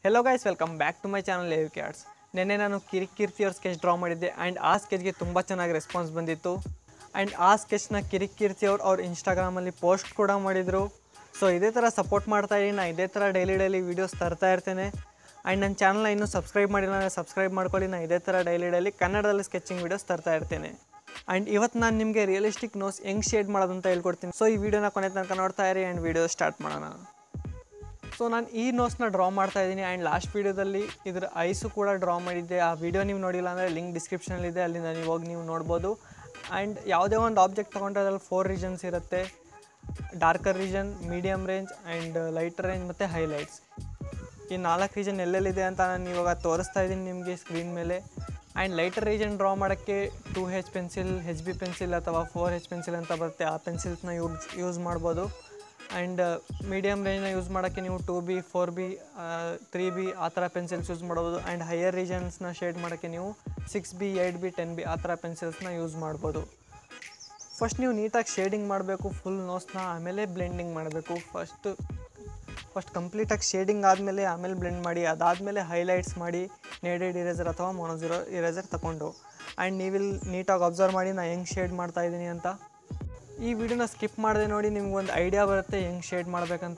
hello guys welcome back to my channel live cats ನಿನ್ನೆ ನಾನು ಕಿರಿಕೀರ್ತಿ ಅವ್ರ ಸ್ಕೆಚ್ ಡ್ರಾ ಮಾಡಿದ್ದೆ ಆ್ಯಂಡ್ ಆ ಸ್ಕೆಚ್ಗೆ ತುಂಬ ಚೆನ್ನಾಗಿ ರೆಸ್ಪಾನ್ಸ್ ಬಂದಿತ್ತು ಆ್ಯಂಡ್ ಆ ಸ್ಕೆಚ್ನ ಕಿರಿಕೀರ್ತಿ ಅವ್ರು ಅವ್ರ ಇನ್ಸ್ಟಾಗ್ರಾಮಲ್ಲಿ ಪೋಸ್ಟ್ ಕೂಡ ಮಾಡಿದರು ಸೊ ಇದೇ ಥರ ಸಪೋರ್ಟ್ ಮಾಡ್ತಾ ಇದ್ದೀನಿ ನಾನು ಇದೇ ಥರ ಡೈಲಿ ಡೈಲಿ ವೀಡಿಯೋಸ್ ತರ್ತಾ ಇರ್ತೇನೆ ಆ್ಯಂಡ್ ನನ್ನ ಚಾನಲ್ನ ಇನ್ನೂ ಸಬ್ಸ್ಕ್ರೈಬ್ ಮಾಡಿಲ್ಲ ಅಂದರೆ ಸಬ್ಸ್ಕ್ರೈಬ್ ಮಾಡ್ಕೊಳ್ಳಿ ನಾನು ಇದೇ ಥರ ಡೈಲಿ ಡೈಲಿ ಕನ್ನಡದಲ್ಲಿ ಸ್ಕೆಚಿಂಗ್ ವೀಡಿಯೋಸ್ ತರ್ತಾ ಇರ್ತೇನೆ ಆ್ಯಂಡ್ ಇವತ್ತು ನಾನು ನಿಮಗೆ ರಿಯಲಿಸ್ಟಿಕ್ ನೋಸ್ ಹೆಂಗೆ ಶೇಡ್ ಮಾಡೋದು ಅಂತ ಹೇಳ್ಕೊಡ್ತೀನಿ ಸೊ ಈ ವಿಡಿಯೋನ ಕೊನೆ ತನಕ ನೋಡ್ತಾ ಇರಿ ಆ್ಯಂಡ್ ವಿಡಿಯೋ ಸ್ಟಾರ್ಟ್ ಮಾಡೋಣ ಸೊ ನಾನು ಈ ನೋಟ್ಸ್ನ ಡ್ರಾ ಮಾಡ್ತಾ ಇದ್ದೀನಿ ಆ್ಯಂಡ್ ಲಾಸ್ಟ್ ವೀಡಿಯೋದಲ್ಲಿ ಇದ್ರ ಐಸು ಕೂಡ ಡ್ರಾ ಮಾಡಿದ್ದೆ ಆ ವಿಡಿಯೋ ನೀವು ನೋಡಿಲ್ಲ ಅಂದರೆ ಲಿಂಕ್ ಡಿಸ್ಕ್ರಿಪ್ಷನಲ್ಲಿದೆ ಅಲ್ಲಿಂದ ನೀವು ಹೋಗಿ ನೀವು ನೋಡ್ಬೋದು ಆ್ಯಂಡ್ ಯಾವುದೇ ಒಂದು ಆಬ್ಜೆಕ್ಟ್ ತೊಗೊಂಡ್ರೆ ಅದ್ರಲ್ಲಿ ಫೋರ್ ರೀಜನ್ಸ್ ಇರುತ್ತೆ darker region medium range and lighter range ಮತ್ತು ಹೈಲೈಟ್ಸ್ ಈ ನಾಲ್ಕು ರೀಜನ್ ಎಲ್ಲೆಲ್ಲಿದೆ ಅಂತ ನಾನು ಇವಾಗ ತೋರಿಸ್ತಾ ಇದ್ದೀನಿ ನಿಮಗೆ ಸ್ಕ್ರೀನ್ ಮೇಲೆ ಆ್ಯಂಡ್ ಲೈಟರ್ ರೀಜನ್ ಡ್ರಾ ಮಾಡೋಕ್ಕೆ two H pencil H B pencil ಅಥವಾ ಫೋರ್ ಹೆಚ್ ಪೆನ್ಸಿಲ್ ಅಂತ ಬರುತ್ತೆ ಆ ಪೆನ್ಸಿಲ್ಸ್ನ ಯೂಸ್ ಯೂಸ್ ಮಾಡ್ಬೋದು ಆ್ಯಂಡ್ ಮೀಡಿಯಮ್ ರೇಂಜ್ನ ಯೂಸ್ ಮಾಡೋಕ್ಕೆ ನೀವು two B four B three B ಆ ಥರ ಪೆನ್ಸಿಲ್ಸ್ ಯೂಸ್ ಮಾಡ್ಬೋದು ಆ್ಯಂಡ್ ಹೈಯರ್ ರೀಜನ್ಸ್ನ ಶೇಡ್ ಮಾಡೋಕ್ಕೆ ನೀವು six B eight B ten B ಆ ಥರ ಪೆನ್ಸಿಲ್ಸ್ನ ಯೂಸ್ ಮಾಡ್ಬೋದು ಫಸ್ಟ್ ನೀವು ನೀಟಾಗಿ ಶೇಡಿಂಗ್ ಮಾಡಬೇಕು ಫುಲ್ ನೋಸ್ನ ಆಮೇಲೆ ಬ್ಲೆಂಡಿಂಗ್ ಮಾಡಬೇಕು ಫಸ್ಟ್ ಫಸ್ಟ್ ಕಂಪ್ಲೀಟಾಗಿ ಶೇಡಿಂಗ್ ಆದಮೇಲೆ ಆಮೇಲೆ ಬ್ಲೆಂಡ್ ಮಾಡಿ ಅದಾದಮೇಲೆ ಹೈಲೈಟ್ಸ್ ಮಾಡಿ ನೇಡೆಡ್ ಇರೇಸರ್ ಅಥವಾ ಮೊನೋಜಿರೋ ಇರೇಸರ್ ತಗೊಂಡು ಆ್ಯಂಡ್ ನೀವಿಲ್ಲಿ ನೀಟಾಗಿ ಅಬ್ಸರ್ವ್ ಮಾಡಿ ನಾನು ಹೆಂಗೆ ಶೇಡ್ ಮಾಡ್ತಾ ಇದ್ದೀನಿ ಅಂತ ಈ ವಿಡಿಯೋನ ಸ್ಕಿಪ್ ಮಾಡಿದೆ ನೋಡಿ ನಿಮ್ಗೆ ಒಂದು ಐಡಿಯಾ ಬರುತ್ತೆ ಹೆಂಗೆ ಶೇಡ್ ಮಾಡಬೇಕಂತ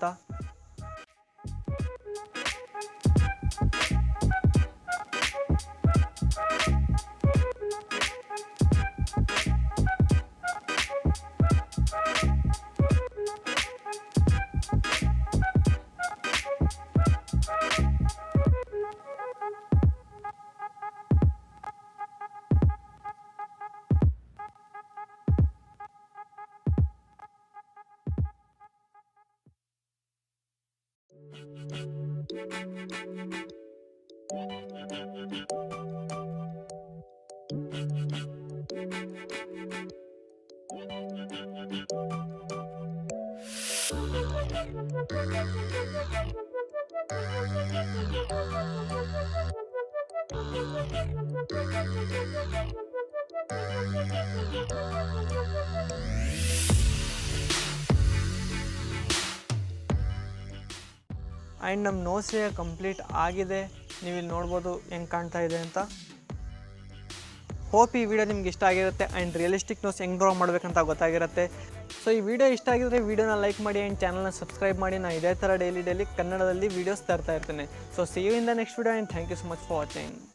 ಆ್ಯಂಡ್ ನಮ್ಮ ನೋಸೆ ಕಂಪ್ಲೀಟ್ ಆಗಿದೆ ನೀವು ಇಲ್ಲಿ ನೋಡ್ಬೋದು ಹೆಂಗೆ ಕಾಣ್ತಾ ಇದೆ ಅಂತ ಹೋಪ್ ಈ ವಿಡಿಯೋ ನಿಮ್ಗೆ ಇಷ್ಟ ಆಗಿರುತ್ತೆ ಆ್ಯಂಡ್ ರಿಯಲಿಸ್ಟಿಕ್ ನೋಸ್ ಹೆಂಗೆ ಡ್ರಾ ಮಾಡಬೇಕಂತ ಗೊತ್ತಾಗಿರುತ್ತೆ ಸೊ ಈ ವಿಡಿಯೋ ಇಷ್ಟ ಆಗಿದ್ರೆ ವಿಡಿಯೋನ ಲೈಕ್ ಮಾಡಿ ಆ್ಯಂಡ್ ಚಾನಲ್ನ ಸಬ್ಸ್ಕ್ರೈಬ್ ಮಾಡಿ ನಾನು ಇದೇ ಥರ ಡೈಲಿ ಡೈಲಿ ಕನ್ನಡದಲ್ಲಿ ವೀಡಿಯೋಸ್ ತರ್ತಾ ಇರ್ತೇನೆ so see you in the next video and thank you so much for watching